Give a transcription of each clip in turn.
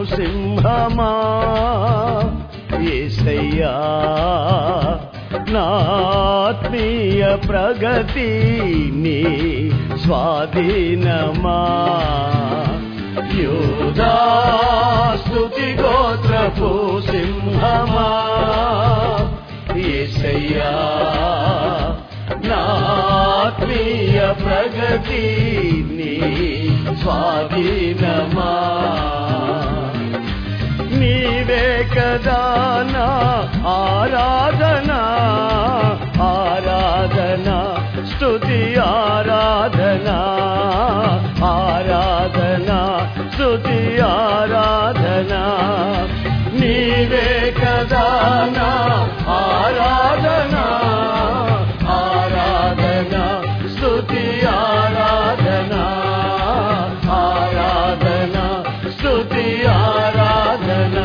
సింహమా ఏసయ్యా నాత్మీయ ప్రగతి నీ స్వాధీనమా యోధా స్తుతి గోత్రపు సింహమా ఏసయ్యా నాత్మీయ ప్రగతి నీ స్వాధీనమా నీవే కదా నా ఆరాధన ఆరాధన స్తుతి ఆరాధన ఆరాధన స్తుతి ఆరాధన నీవే కదా నా ఆరాధన ఆరాధన స్తుతి ఆరాధన ఆరాధన స్తుతి ఆరాధన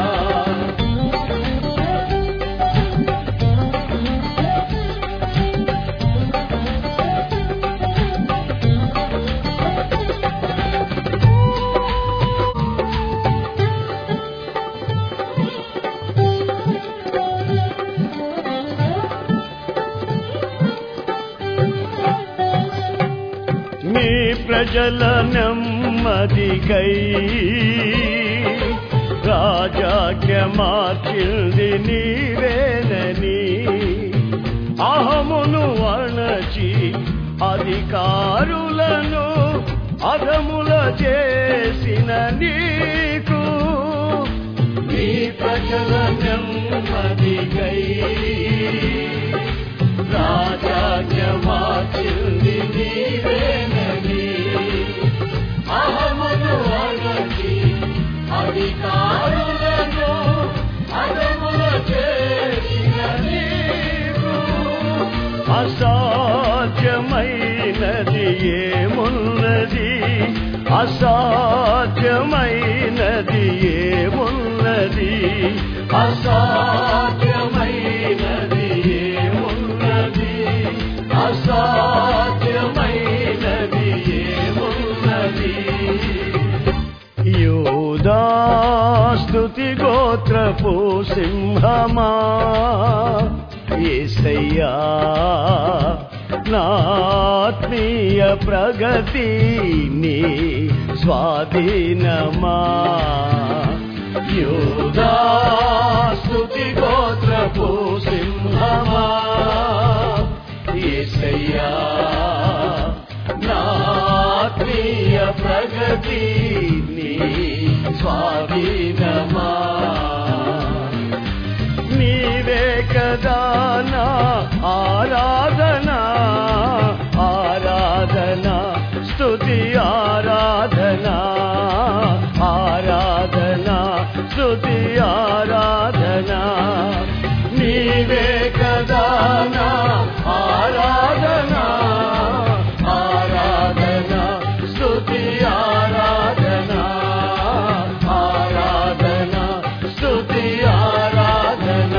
మీ ప్రజల నెమ్మదికై రాజాజ్ఞ మార్చింది నీవేనని అహమును అణచి అధికారులను అధముల చేసిన నీకు మీ ప్రజల నెమ్మదికై రాజాజ్ఞ మార్చింది నీవేనని అహమును అణచి అధికారులను అధముల చేసిన నీకు అసాధ్యమైనది ఏమున్నది అసాధ్యమైనది ఏమున్నది అసాధ్యమైనది ఏమున్నది అసాధ్యమైనది ఏమున్నది యోదా స్తుతి గోత్రపు సింహమా ఏసయ్యా నాత్మీయ ప్రగతి నీ స్వాధీనమా యోదా స్తుతి గోత్రపు సింహమా ఏసయ్యా నాత్మీయ ప్రగతి నీ స్వాధీనమా నీవే కదా నా ఆరాధన ఆరాధన స్తుతి ఆరాధన ఆరాధన స్తుతి ఆరాధన నీవే కదా నా ఆరాధన ఆరాధన స్తుతి ఆరాధన ఆరాధన స్తుతి ఆరాధన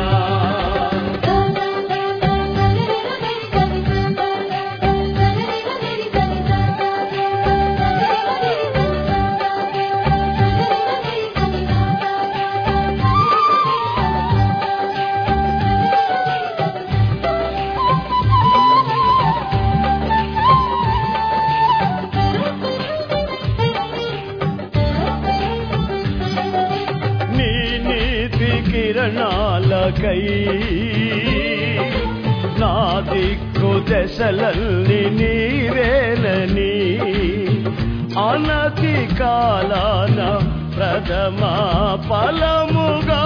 నీ నీతి కిరణాలకై నా దిక్కు దశలల్ని నీవేలని అనతి కాలాన ప్రథమ ఫలముగా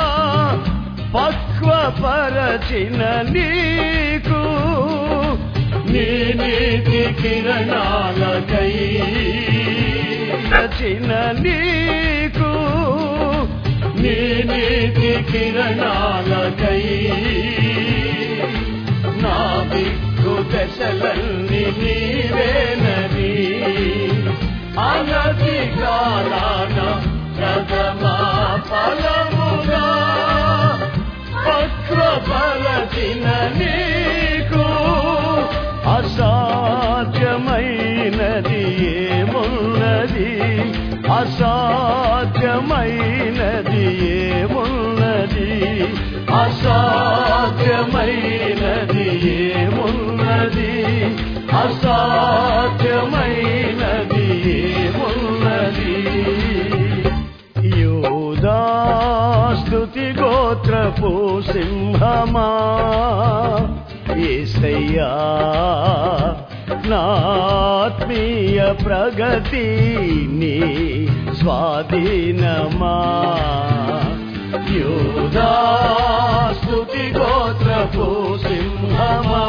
పక్వపరచిన నీకు నీ నీతి కిరణాలకై రచిన నీకు నీ నీతి కిరణాలకై నా దిక్కు దశలన్నీ నీవేనని అనతి కాలాన ప్రథమ ఫలముగా పక్వపరచిన నీకు అసాధ్యమైనది ఏమున్నది అసాధ్యమై అసాధ్యమైనది ఏమున్నది అసాధ్యమైనది ఏమున్నది యూదాస్తుతి గోత్రపు సింహమా ఏసయ్యా నాత్మీయ ప్రగతి నీ స్వాధీనమా యూదాస్తుతి గోత్రపు సింహమా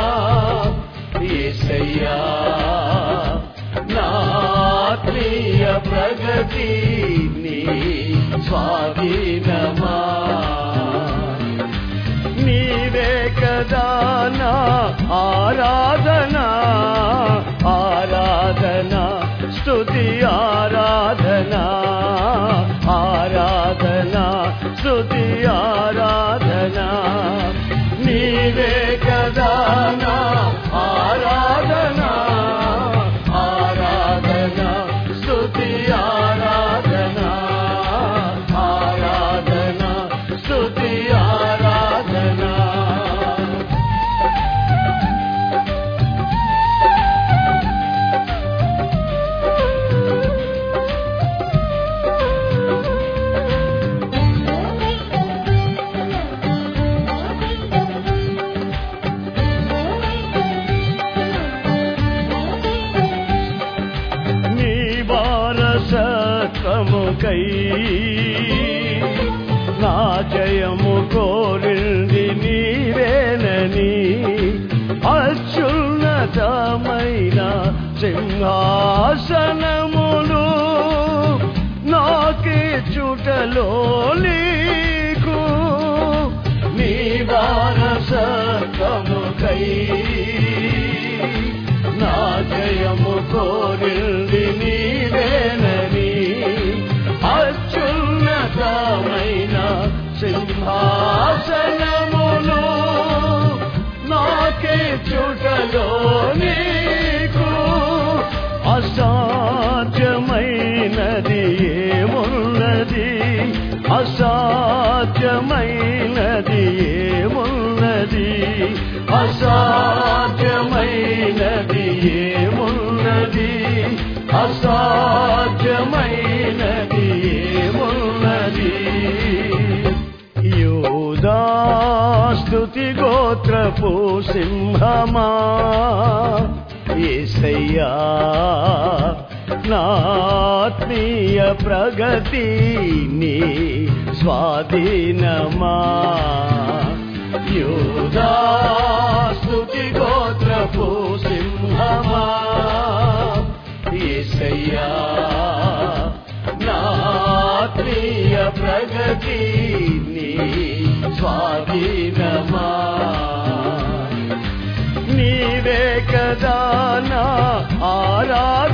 ఏసయ్యా నాత్మీయ ప్రగతి నీ స్వాధీనమా నీవే కదా నా ఆరాధన ఆరాధన స్తుతి ఆరాధన ఆరాధన స్తుతి ఆరాధన నీవే కదా నా ఆరాధన ఆరాధన స్తుతి ఆరాధన ఆరాధన స్తుతి ఆరాధన నీ వారసత్వముకై నా జయము కోరింది నీవేనని అత్యున్నతమైన సింహాసనములు నాకే చుటలో నీకు నీ వారసత్వముకై నా జయము కోరింది నీవేనని అత్యున్నతమైన సింహాసనములు నాకే చుటలో నీకు అసాధ్యమైనది ఏమున్నది అసాధ్యమైనది ఏమున్నది అసాధ్యమైనది ఏమున్నది అసాధ్యమైనది ఏమున్నది యూదాస్తుతి గోత్రపు సింహమా ఏసయ్యా నాత్మీయ ప్రగతి నీ స్వాధీనమా యూదాస్తుతి గోత్రపు సింహమా ఏసయ్యా నాత్మీయ ప్రగతి నీ స్వాధీనమా నీవే కదా నా ఆరాధన